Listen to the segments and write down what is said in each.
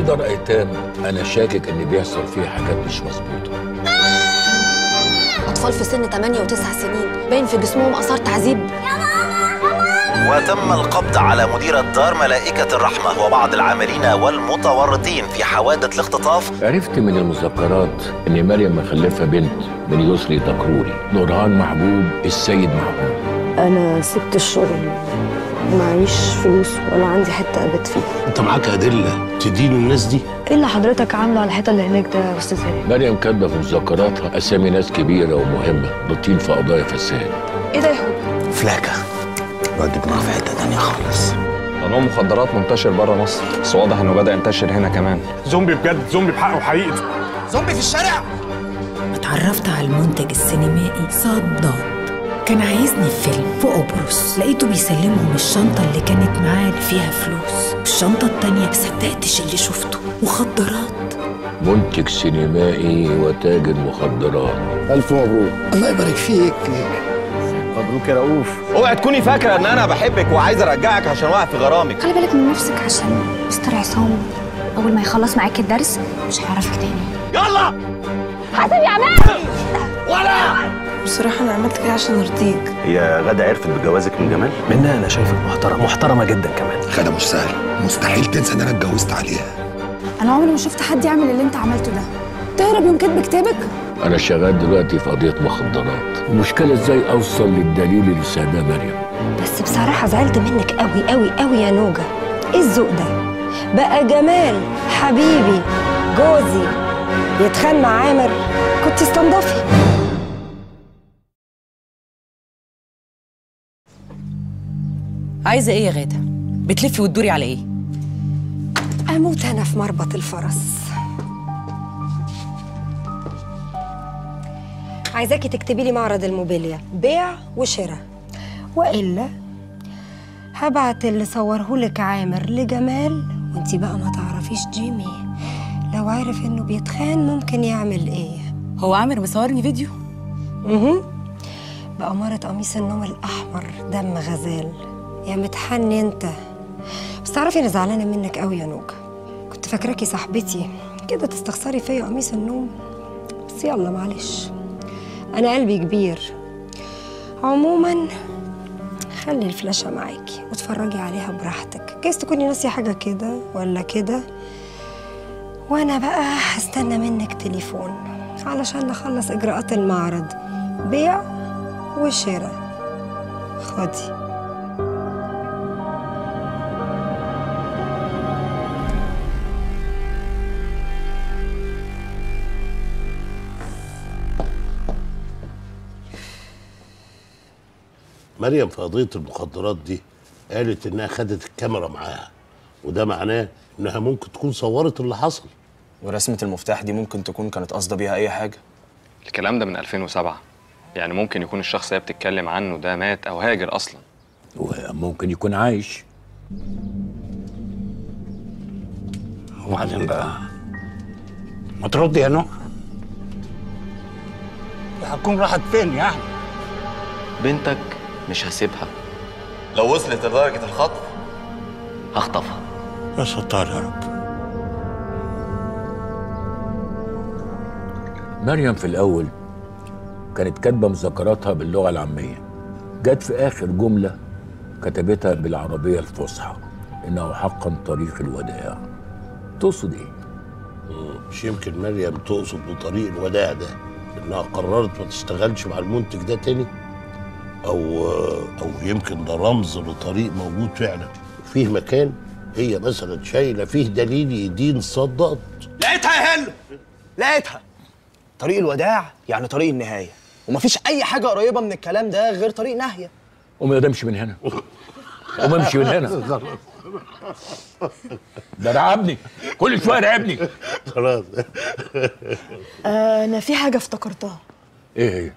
دار ايتام انا شاكك ان بيحصل فيه حاجات مش مظبوطه أطفال في سن 8 و9 سنين باين في جسمهم آثار تعذيب وتم القبض على مدير الدار ملائكة الرحمة وبعض العاملين والمتورطين في حوادث الاختطاف عرفت من المذكرات ان مريم مخلفه بنت من يسري دكروري نورهان محبوب السيد محبوب انا سبت الشغل معيش فلوس ولا عندي حته ابات فيها انت معاك ادله تدين الناس دي ايه اللي حضرتك عامله على الحته اللي هناك ده يا استاذ هاني مريم كاتبه في مذكراتها اسامي ناس كبيره ومهمه ضابطين في قضايا فساد ايه ده يا هو فلاكه الواد دماغه في حته تانيه خالص قانون مخدرات منتشر بره مصر بس واضح انه بدا ينتشر هنا كمان زومبي بجد زومبي بحقه وحقيقته زومبي في الشارع اتعرفت على المنتج السينمائي صداد كان عايزني في فيلم في قبرص لقيته بيسلمهم الشنطة اللي كانت معاه اللي فيها فلوس والشنطة التانية مصدقتش اللي شفته مخدرات منتج سينمائي وتاجر مخدرات الف مبروك الله يبارك فيك مبروك يا رؤوف اوعي تكوني فاكره ان انا بحبك وعايز ارجعك عشان واقع في غرامك خلي بالك من نفسك عشان مستر عصام اول ما يخلص معاك الدرس مش هيعرفك تاني بصراحه انا عملت كده عشان ارضيك هي غدا عرفت بجوازك من جمال منها انا شايفك محترم محترمه جدا كمان غدا مش سهل مستحيل تنسى ان انا اتجوزت عليها انا عمري ما شفت حد يعمل اللي انت عملته ده تهرب يوم كاتب كتابك انا شغال دلوقتي في قضيه مخدرات المشكله ازاي اوصل للدليل اللي ساعدها مريم بس بصراحه زعلت منك قوي قوي قوي يا نوجه ايه الذوق ده بقى جمال حبيبي جوزي يتخان مع عامر كنت استنضفي عايزة ايه يا غادة؟ بتلفي وتدوري على ايه؟ اموت انا في مربط الفرس عايزاكي تكتبي لي معرض الموبيليا بيع وشراء والا هبعت اللي صورهولك عامر لجمال وانتي بقى ما تعرفيش جيمي لو عرف انه بيتخان ممكن يعمل ايه هو عامر مصورني فيديو؟ اها بأمارة قميص النوم الأحمر دم غزال يا متحني انت بس تعرفي انا زعلانه منك قوي يا نوجه كنت فاكراكي صاحبتي كده تستخسري فيا قميص النوم بس يلا معلش انا قلبي كبير عموما خلي الفلاشة معاكي واتفرجي عليها براحتك جايز تكوني ناسية حاجة كده ولا كده وانا بقى هستنى منك تليفون علشان نخلص اجراءات المعرض بيع وشراء خدي مريم في قضيه المخدرات دي قالت انها خدت الكاميرا معاها وده معناه انها ممكن تكون صورت اللي حصل ورسمه المفتاح دي ممكن تكون كانت قاصده بيها اي حاجه الكلام ده من 2007 يعني ممكن يكون الشخص اللي هي بتتكلم عنه ده مات او هاجر اصلا وممكن يكون عايش وبعدين بقى ما تردي يا نوح هتكون راحت فين يعني بنتك مش هسيبها لو وصلت لدرجة الخطف هخطفها يا ستار يا رب مريم في الأول كانت كاتبة مذكراتها باللغة العامية جت في آخر جملة كتبتها بالعربية الفصحى إنه حقا طريق الوداع تقصد إيه؟ مش يمكن مريم تقصد بطريق الوداع ده انها قررت ما تشتغلش مع المنتج ده تاني او او يمكن ده رمز لطريق موجود فعلا فيه مكان هي مثلا شايله فيه دليل يدين صدقت لقيتها يا هلو لقيتها طريق الوداع يعني طريق النهايه ومفيش اي حاجه قريبه من الكلام ده غير طريق ناهيه قوم يا ده امشي من هنا قوم امشي من هنا ده رعبني كل شويه رعبني خلاص آه انا في حاجه افتكرتها ايه هي؟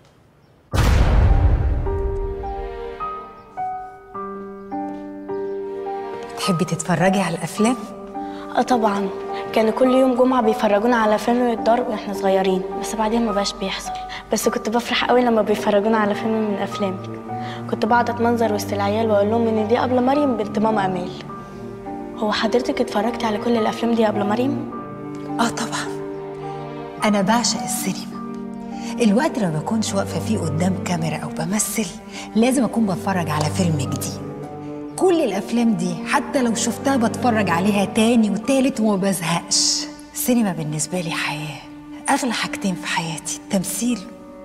تحبي تتفرجي على الافلام؟ اه طبعا كانوا كل يوم جمعة بيفرجونا على فيلم الضرب واحنا صغيرين بس بعدين ما بقاش بيحصل بس كنت بفرح قوي لما بيفرجونا على فيلم من افلامك كنت بقعد اتمنظر وسط العيال واقول لهم ان دي قبل مريم بنت ماما امال هو حضرتك اتفرجتي على كل الافلام دي قبل مريم اه طبعا انا بعشق السينما الوقت اللي ما بكونش واقفه فيه قدام كاميرا او بمثل لازم اكون بتفرج على فيلم جديد كل الافلام دي حتى لو شفتها بتفرج عليها تاني وتالت وما بزهقش السينما بالنسبه لي حياه اغلى حاجتين في حياتي التمثيل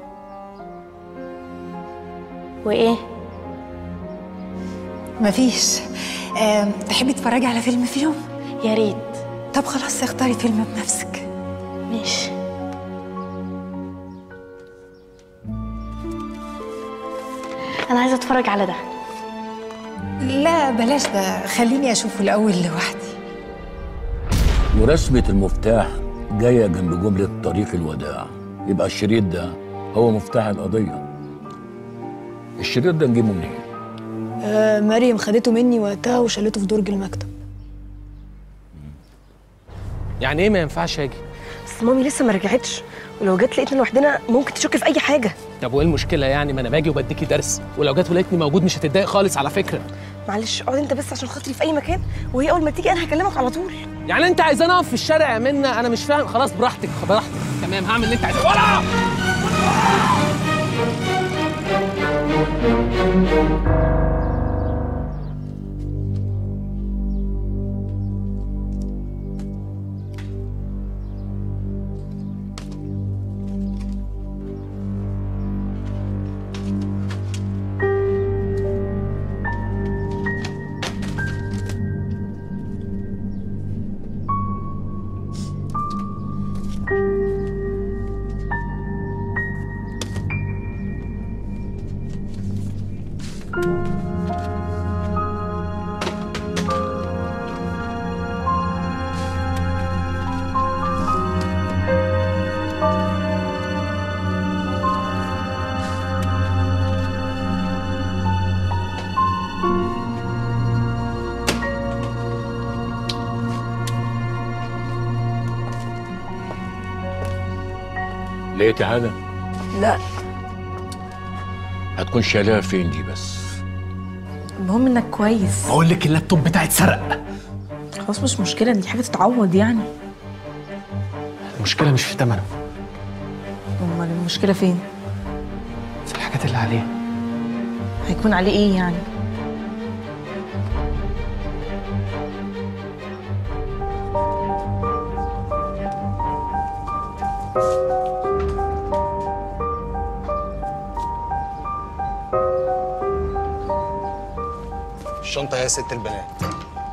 وايه مفيش آم، تحبي تتفرجي على فيلم فيهم يا ريت طب خلاص اختاري فيلم بنفسك ماشي انا عايزه اتفرج على ده لا بلاش ده خليني اشوفه الاول لوحدي ورسمة المفتاح جاية جنب جملة طريق الوداع يبقى الشريط ده هو مفتاح القضية الشريط ده نجيبه منين؟ آه مريم خدته مني وقتها وشالته في درج المكتب يعني ايه ما ينفعش اجي بس مامي لسه ما رجعتش ولو جت لقيتنا لوحدنا ممكن تشك في اي حاجه طب وايه المشكله يعني ما انا باجي وبديكي درس ولو جت ولقيتني موجود مش هتتضايق خالص على فكره معلش اقعد انت بس عشان خاطري في اي مكان وهي اول ما تيجي انا هكلمك على طول يعني انت عايزاني اقف في الشارع يا منى انا مش فاهم خلاص براحتك براحتك تمام هعمل اللي انت عايزه ولا لقيتي حاجة؟ لا هتكون شايلها فين دي بس؟ المهم انك كويس بقول لك اللابتوب بتاعي اتسرق خلاص مش مشكله دي حاجه تتعوض يعني المشكله مش في ثمنه امال المشكله فين في الحاجات اللي عليه هيكون عليه ايه يعني الشنطه يا ست البنات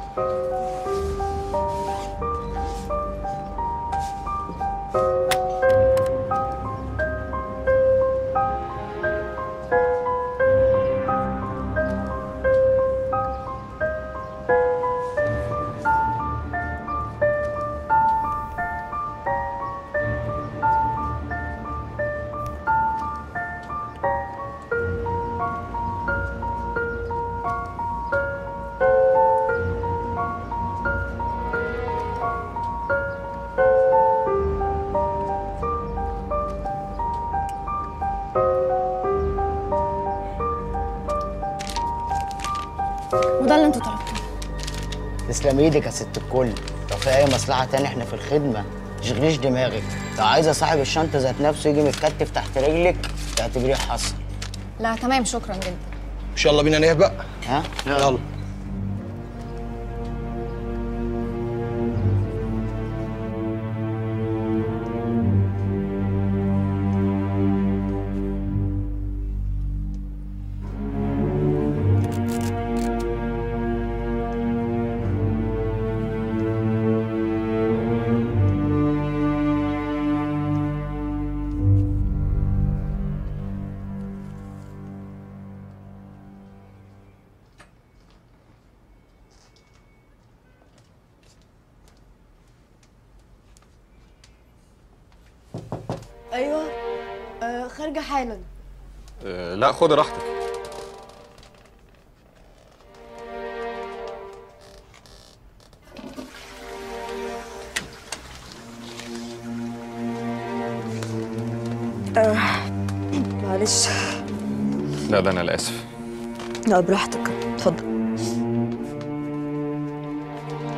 وده اللي انتوا طلبتوه تسلم ايدك يا ست الكل لو في اي مصلحه تاني احنا في الخدمه تشغليش دماغك لو عايزه صاحب الشنطه ذات نفسه يجي متكتف تحت رجلك تعتبريه حصل لا تمام شكرا جدا مش يلا بينا نهبق ها يلا ايوه آه خارجه حالا أه لا خد راحتك آه معلش لا ده انا الاسف لا براحتك اتفضل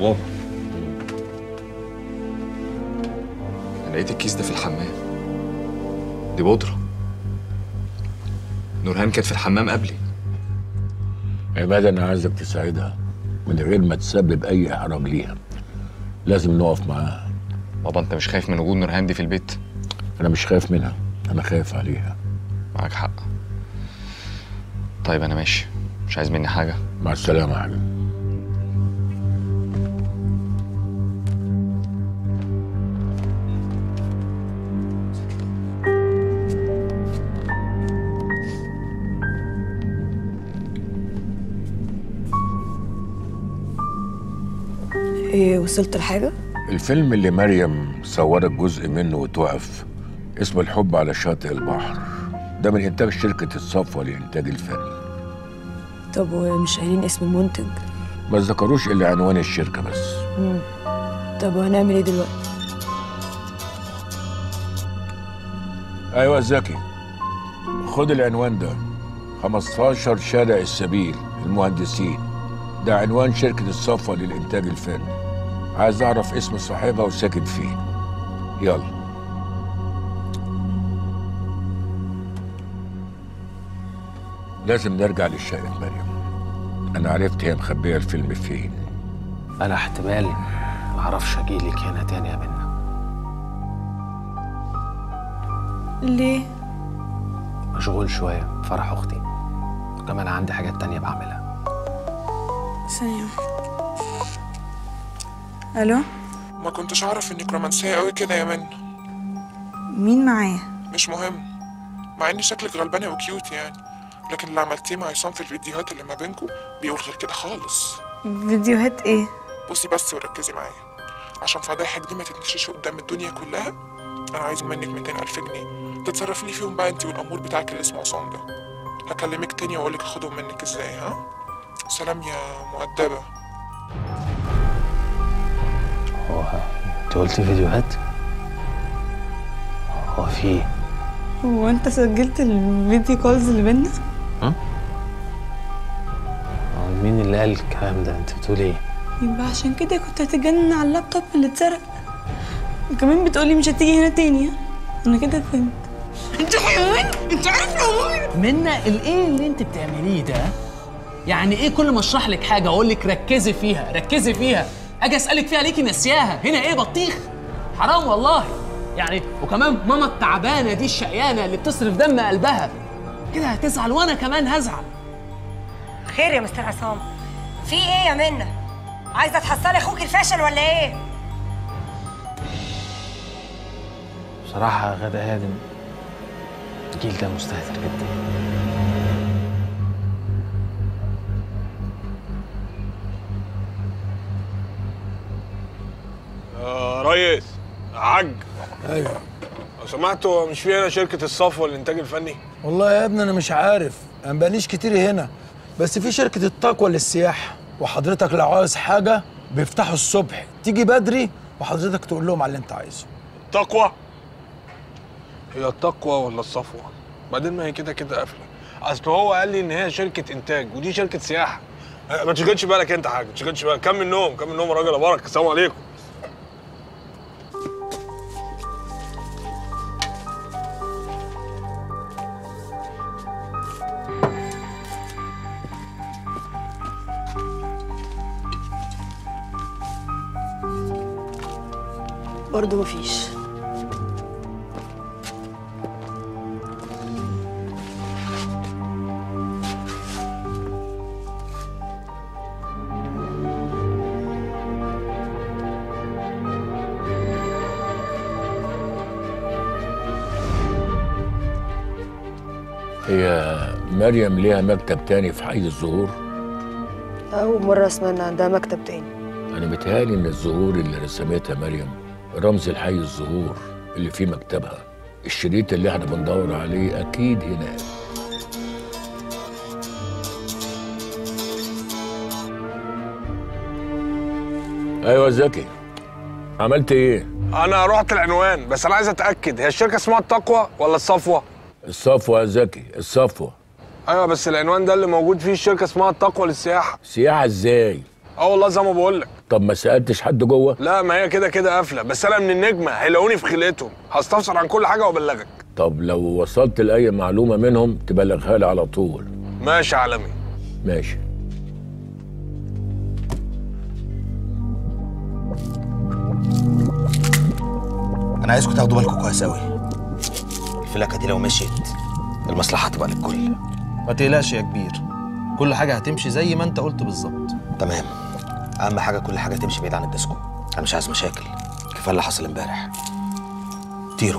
بابا انا لقيت الكيس ده في الحمام دي بودرة نورهان كانت في الحمام قبلي عماد انا عايزك تساعدها من غير ما تسبب اي احراج ليها لازم نقف معاها بابا انت مش خايف من وجود نورهان دي في البيت انا مش خايف منها انا خايف عليها معاك حق طيب انا ماشي مش عايز مني حاجه مع السلامه يا حبيبي ايه وصلت لحاجه الفيلم اللي مريم صورت جزء منه وتوقف اسمه الحب على شاطئ البحر ده من انتاج شركه الصفوه لانتاج الفن طب ومش قايلين اسم المنتج ما ذكروش الا عنوان الشركه بس مم. طب وهنعمل ايه دلوقتي ايوه زكي خد العنوان ده 15 شارع السبيل المهندسين ده عنوان شركة الصفوة للإنتاج الفني عايز أعرف اسم صاحبها وساكن فين يلا لازم نرجع لشقة مريم أنا عرفت هي مخبية الفيلم فين انا احتمال معرفش اجيلك هنا تاني يا منى ليه مشغول شويه في فرح اختي وكمان عندي حاجات تانية بعملها ثانيه الو ما كنتش اعرف انك رومانسيه قوي كده يا منى مين معايا مش مهم مع ان شكلك غلبانه وكيوت يعني لكن اللي عملتيه مع عصام في الفيديوهات اللي ما بينكم بيقول غير كده خالص فيديوهات ايه بصي بس وركزي معايا عشان فضايحك دي ما تتنشرش قدام الدنيا كلها انا عايز منك 200 الف جنيه تتصرف لي فيهم بقى انت والامور بتاعك اللي اسمه عصام ده هكلمك تاني واقولك اخدهم منك ازاي ها سلام يا مؤدبه هو انت قلتي فيديوهات هو في ايه هو انت سجلت الفيديو كولز اللي بينا هو مين اللي قال الكلام ده انت بتقولي ايه يبقى عشان كده كنت هتجنن على اللابتوب اللي اتسرق وكمان بتقولي مش هتيجي هنا تاني ها؟ انا كده فهمت انت حيوان انت عارف حيوان منا الايه اللي انت بتعمليه ده يعني ايه كل ما اشرح لك حاجه اقول لك ركزي فيها ركزي فيها اجي اسالك فيها ليكي نسياها هنا ايه بطيخ حرام والله يعني وكمان ماما التعبانه دي الشقيانه اللي بتصرف دم قلبها كده هتزعل وانا كمان هزعل خير يا مستر عصام في ايه يا منى عايزه تحصلي اخوك الفاشل ولا ايه بصراحه يا غدا ادم الجيل ده مستهتر جدا يا ريس يا حاج ايوه لو سمحتوا مش في هنا شركة الصفوة للإنتاج الفني؟ والله يا ابني انا مش عارف انا بقاليش كتير هنا بس في شركه التقوى للسياحه وحضرتك لو عاوز حاجه بيفتحوا الصبح تيجي بدري وحضرتك تقول لهم على اللي انت عايزه التقوى هي التقوى ولا الصفوة؟ بعدين ما هي كده كده قافلة أصل هو قال لي إن هي شركة إنتاج ودي شركة سياحة أه، ما تشغلش بالك أنت حاجة ما تشغلش بالك كمل نوم كمل نوم يا راجل يا بركة السلام عليكم برضه مفيش هي مريم ليها مكتب تاني في حي الزهور أول مرة أسمع إن عندها مكتب تاني أنا متهيألي إن الزهور اللي رسمتها مريم رمز الحي الزهور اللي فيه مكتبها الشريط اللي احنا بندور عليه أكيد هناك أيوة زكي عملت إيه؟ أنا رحت العنوان بس أنا عايز أتأكد هي الشركة اسمها التقوى ولا الصفوة؟ الصفوة يا زكي الصفوة أيوه بس العنوان ده اللي موجود فيه الشركة اسمها التقوى للسياحة سياحة إزاي؟ اه والله زي ما بقول لك طب ما سالتش حد جوه لا ما هي كده كده قافله بس انا من النجمه هيلاقوني في خلقتهم هستفسر عن كل حاجه وابلغك طب لو وصلت لاي معلومه منهم تبلغها لي على طول ماشي يا عالمي ماشي انا عايزكم تاخدوا بالكم كويس قوي الفلاكه دي لو مشيت المصلحه هتبقى للكل ما تقلقش يا كبير كل حاجه هتمشي زي ما انت قلت بالظبط تمام اهم حاجه كل حاجه تمشي بعيد عن الديسكو انا مش عايز مشاكل كفايه اللي حصل امبارح طيروا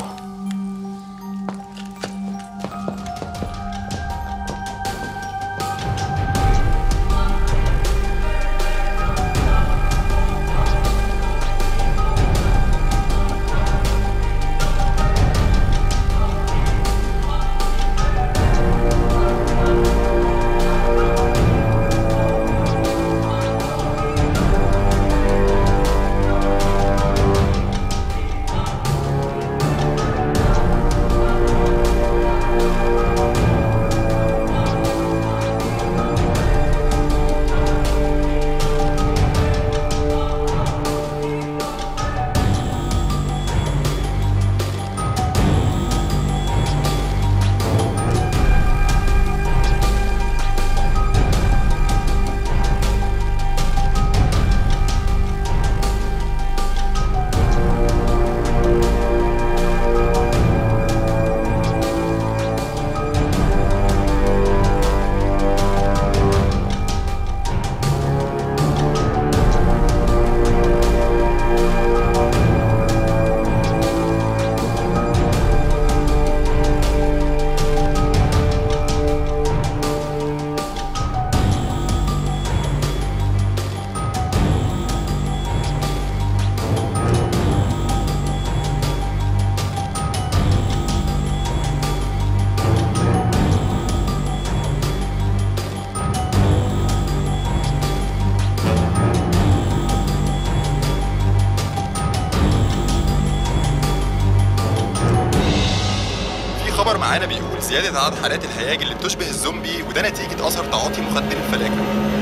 في خبر معانا بيقول زيادة عدد حالات الهياج اللي بتشبه الزومبي وده نتيجة أثر تعاطي مخدر الفلاكة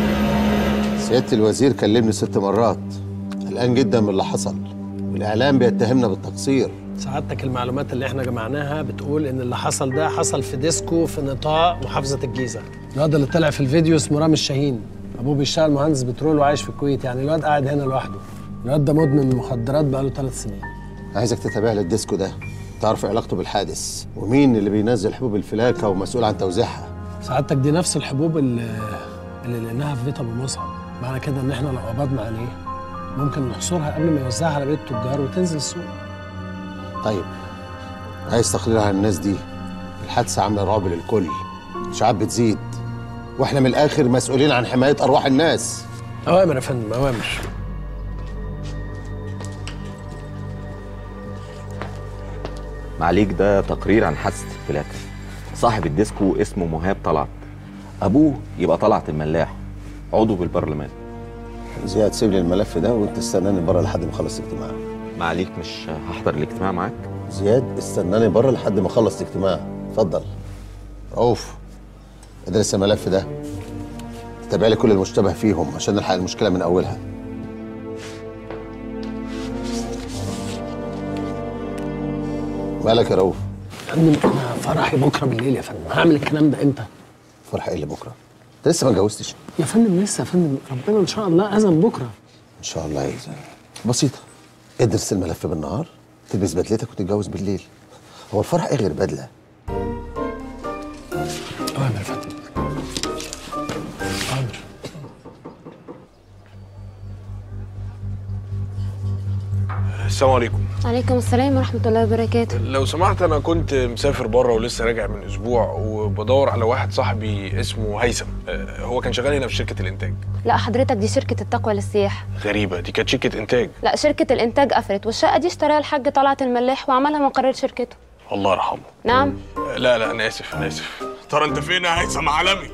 سيادة الوزير كلمني ست مرات قلقان جدا من اللي حصل والإعلام بيتهمنا بالتقصير سعادتك المعلومات اللي احنا جمعناها بتقول ان اللي حصل ده حصل في ديسكو في نطاق محافظه الجيزه الواد اللي طلع في الفيديو اسمه رامي الشاهين ابوه بيشتغل مهندس بترول وعايش في الكويت يعني الواد قاعد هنا لوحده الواد ده مدمن مخدرات بقاله ثلاث سنين عايزك تتابع لي الديسكو ده تعرف علاقته بالحادث ومين اللي بينزل حبوب الفلاكة ومسؤول عن توزيعها سعادتك دي نفس الحبوب اللي, اللي لقيناها في بيت ابو مصعب معنى كده ان احنا لو قبضنا عليه ممكن نحصرها قبل ما يوزعها على بيت التجار وتنزل السوق طيب عايز تقرير عن الناس دي الحادثة عاملة رعب للكل الإشاعات بتزيد واحنا من الآخر مسؤولين عن حماية أرواح الناس اوامر يا فندم اوامر معاليك ده تقرير عن حادثة الفلاكة صاحب الديسكو اسمه مهاب طلعت أبوه يبقى طلعت الملاح عضو بالبرلمان زياد سيب لي الملف ده وانت استناني بره لحد ما اخلص الاجتماع معاليك مش هحضر الاجتماع معاك زياد استناني بره لحد ما اخلص الاجتماع اتفضل رؤوف ادرس الملف ده تابع لي كل المشتبه فيهم عشان نلحق المشكله من اولها مالك يا رؤوف يا فندم انا فرحي بكره بالليل يا فندم هعمل الكلام ده امتى؟ فرح ايه اللي بكره انت لسه ما اتجوزتش يا فندم لسه يا فندم ربنا ان شاء الله اذن بكره ان شاء الله يأذن بسيطه ادرس الملف بالنهار تلبس بدلتك وتتجوز بالليل هو الفرح ايه غير بدله اوامر يا فندم اوامر السلام عليكم عليكم السلام ورحمة الله وبركاته لو سمحت انا كنت مسافر بره ولسه راجع من اسبوع وبدور على واحد صاحبي اسمه هيثم آه، هو كان شغال هنا في شركه الانتاج لا حضرتك دي شركة التقوى للسياحة غريبه دي كانت شركه انتاج لا شركة الإنتاج قفلت والشقة دي اشتراها الحاج طلعت الملاح وعملها مقر شركته الله يرحمه نعم آه، لا لا انا اسف انا اسف ترى انت فين يا هيثم عالمي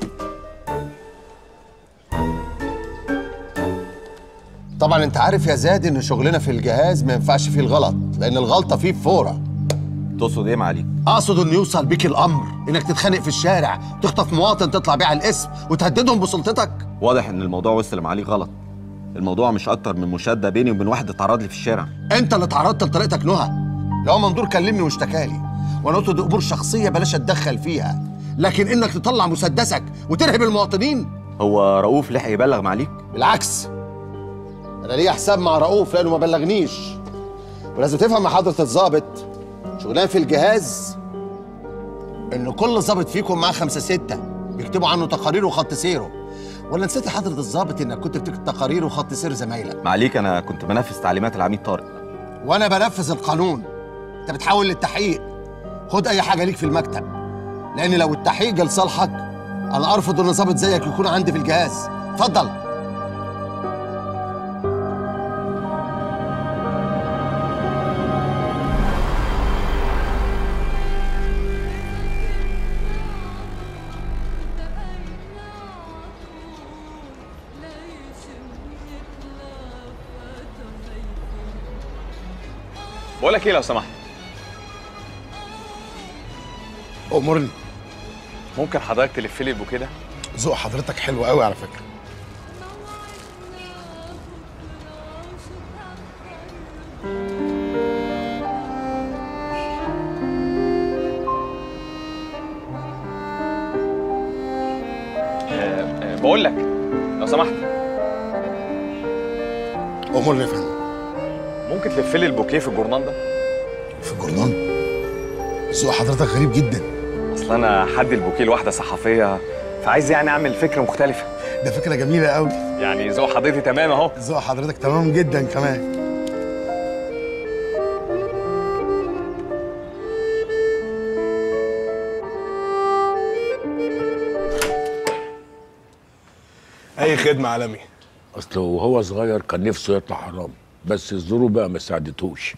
طبعا انت عارف يا زاد ان شغلنا في الجهاز ما ينفعش فيه الغلط لان الغلطه فيه بفوره تقصد ايه معاليك اقصد انه يوصل بيك الامر انك تتخانق في الشارع تخطف مواطن تطلع بيه على الاسم وتهددهم بسلطتك واضح ان الموضوع وصل لمعاليك غلط الموضوع مش اكتر من مشاده بيني وبين واحد اتعرض لي في الشارع انت اللي اتعرضت لطريقتك نهى لو منظور كلمني واشتكالي وانا قلت دي امور شخصيه بلاش اتدخل فيها لكن انك تطلع مسدسك وترهب المواطنين هو رؤوف لحق يبلغ معاليك بالعكس انا ليا حساب مع رؤوف لانه ما بلغنيش ولازم تفهم يا حضره الضابط شغلان في الجهاز ان كل ضابط فيكم معاه خمسه سته بيكتبوا عنه تقارير وخط سيره ولا نسيت يا حضره الضابط انك كنت بتكتب تقارير وخط سير زمايلك معاليك انا كنت بنفذ تعليمات العميد طارق وانا بنفذ القانون انت بتحاول للتحقيق خد اي حاجه ليك في المكتب لان لو التحقيق جه لصالحك انا ارفض ان ضابط زيك يكون عندي في الجهاز اتفضل بقول لك ايه لو سمحت امرني ممكن حضرتك تلف لي البوكيه ده ذوق حضرتك حلو قوي على فكره آه، آه، بقول لك لو سمحت امرني يا فندم ممكن تلف لي البوكيه في الجورنال ده في الجورنال ذوق حضرتك غريب جدا اصل انا حد البوكيه لواحده صحفيه فعايز يعني اعمل فكره مختلفه ده فكره جميله قوي يعني ذوق حضرتي تمام اهو ذوق حضرتك تمام جدا كمان اي خدمه عالمي اصله وهو صغير كان نفسه يطلع حرام بس الظروف بقى ما ساعدتهوش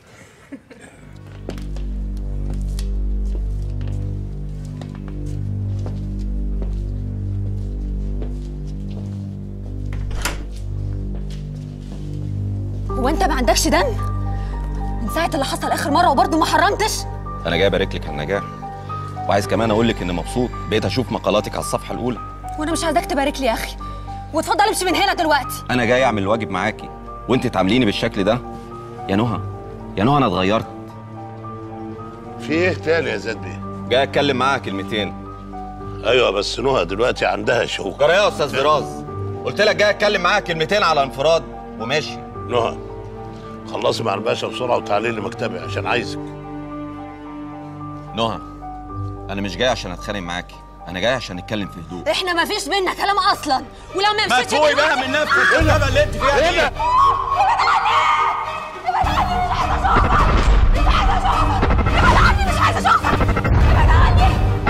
هو انت ما عندكش دم من ساعه اللي حصل اخر مره وبرضه ما حرمتش انا جاي ابارك لك على النجاح وعايز كمان اقول لك اني مبسوط بقيت اشوف مقالاتك على الصفحه الاولى وانا مش عايزاك تبارك لي يا اخي واتفضل امشي من هنا دلوقتي انا جاي اعمل الواجب معاكي وانت تعامليني بالشكل ده يا نهى يا نهى انا اتغيرت في ايه تاني يا زاد بيه؟ جاي اتكلم معاها كلمتين ايوه بس نهى دلوقتي عندها شغل جرى يا استاذ فراز قلت لك جاي اتكلم معاها كلمتين على انفراد وماشي نهى خلصي مع الباشا بسرعه وتعالي لي مكتبي عشان عايزك نهى انا مش جاي عشان اتخانق معاكي انا جاي عشان نتكلم في هدوء احنا ما فيش بينا كلام اصلا ولو ما ما مشيتش تفوقي بقى من نفسك ايه الهبل اللي انت فيها دي مش عايزه اشوفك ابعد عني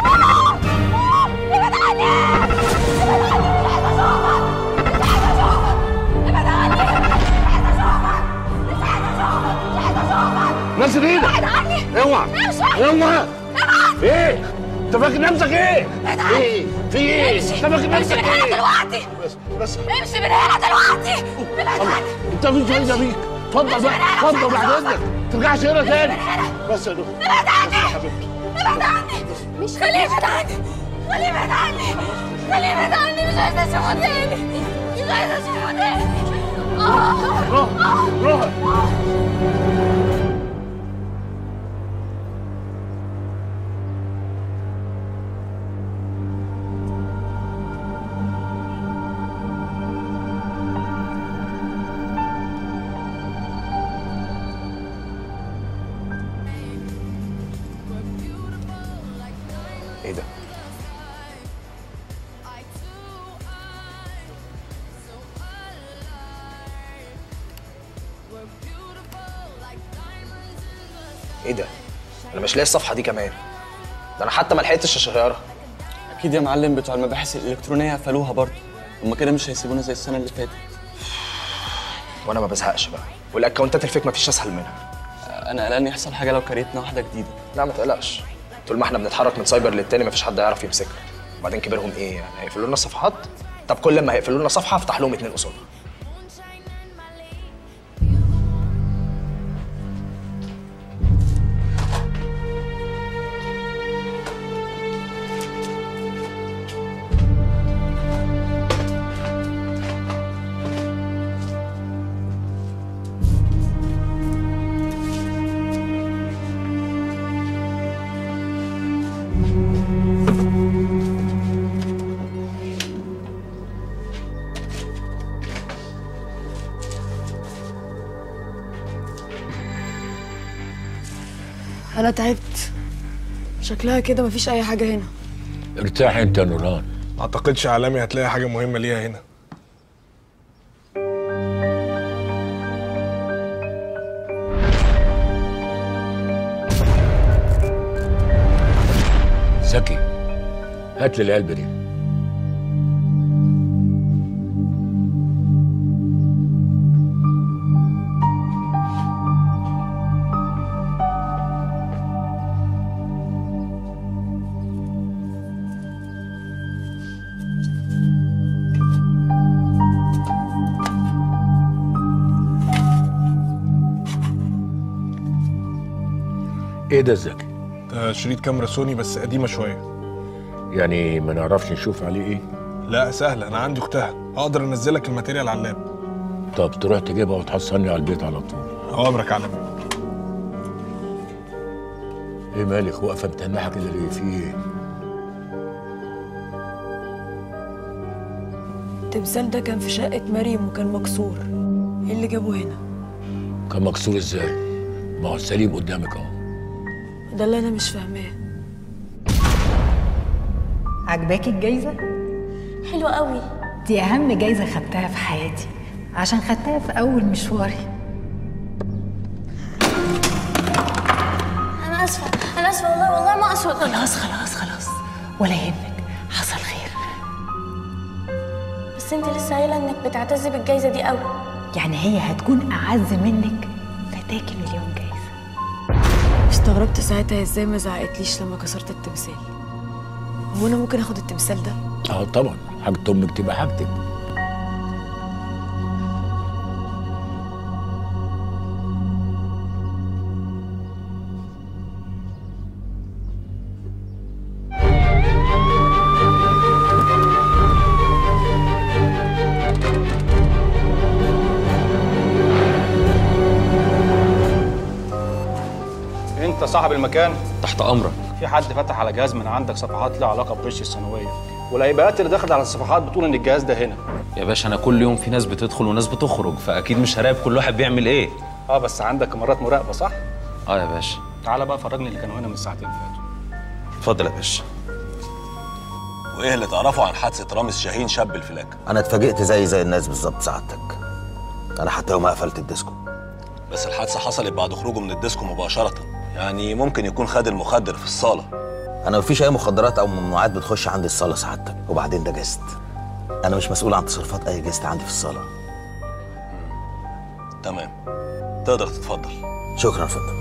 ابعد عني ابعد عني نزل ايدك ابعد عني اوعى امشي اوعى ابعد ايه؟ انت فاكر نفسك ايه؟ ابعد عني ايه؟ في ايه؟ امشي انت فاكر نفسك امشي من هنا ايه؟ دلوقتي بس بس امشي من هنا دلوقتي ابعد عني انت مش عايزه بيك اتفضل بقى اتفضل بعد اذنك ما ترجعش هنا تاني بس يا نهى ابعد عني يا حبيبتي ابعد عني مش خليه يبعد عني خليه يبعد عني خليه يبعد عني مش عايزه اشوفه تاني مش عايزه اشوفه تاني آه. آه. ايه ده ايه ده؟ انا مش لاقي الصفحه دي كمان ده انا حتى ما لحقتش اشيرها اكيد يا معلم بتوع المباحث الالكترونيه قفلوها برضه هما كده مش هيسيبونا زي السنه اللي فاتت وانا ما بزهقش بقى والاكونتات الفيك مفيش اسهل منها انا قلقان يحصل حاجه لو كريتنا واحده جديده لا ما تقلقش طول ما احنا بنتحرك من سايبر للتاني مفيش حد هيعرف يمسكنا وبعدين كبرهم ايه يعني هيقفلوا لنا صفحات طب كل ما هيقفلوا لنا صفحه افتح لهم اتنين قصادها انا تعبت شكلها كده مفيش اي حاجه هنا ارتاح انت يا نوران ما اعتقدش عالمي هتلاقي حاجه مهمه ليها هنا زكي هات لي العلبه دي ايه ده زكي ده شريط كاميرا سوني بس قديمه شويه يعني ما نعرفش نشوف عليه ايه لا سهله انا عندي اختها اقدر انزلك الماتيريال على اللاب طب تروح تجيبها وتحصلني على البيت على طول اوامرك عالمي ايه مالك واقفه متنحه كده ليه في ايه التمثال ده كان في شقه مريم وكان مكسور ايه اللي جابه هنا كان مكسور ازاي ما هو سليم قدامك اهو ده اللي انا مش فاهماه عجباكي الجايزة؟ حلوة قوي دي أهم جايزة خدتها في حياتي عشان خدتها في أول مشواري انا اسفة انا اسفة والله والله ما اقصد خلاص خلاص خلاص ولا يهمك حصل خير بس انت لسه قايلة انك بتعتز بالجايزة دي قوي يعني هي هتكون أعز منك فداكي مليون جايزة استغربت ساعتها ازاي ما زعقتليش لما كسرت التمثال هو انا ممكن اخد التمثال ده اه طبعا حاجه امك تبقى حاجتك انت صاحب المكان تحت امرك في حد فتح على جهاز من عندك صفحات لها علاقه بغش الثانويه والايباءات اللي دخلت على الصفحات بتقول ان الجهاز ده هنا يا باشا انا كل يوم في ناس بتدخل وناس بتخرج فاكيد مش هراقب كل واحد بيعمل ايه اه بس عندك كاميرات مراقبه صح اه يا باشا تعالى بقى فرجني اللي كانوا هنا من ساعتين فاتوا اتفضل يا باشا وايه اللي تعرفه عن حادثه رامز شاهين شاب الفلاك انا اتفاجئت زي زي الناس بالظبط سعادتك انا حتى يوم ما قفلت الديسكو بس الحادثه حصلت بعد خروجه من الديسكو مباشره يعني ممكن يكون خد المخدر في الصاله انا مفيش اي مخدرات او ممنوعات بتخش عندي الصاله سعادتك وبعدين ده جست انا مش مسؤول عن تصرفات اي جست عندي في الصاله تمام تقدر تتفضل شكرا يا فندم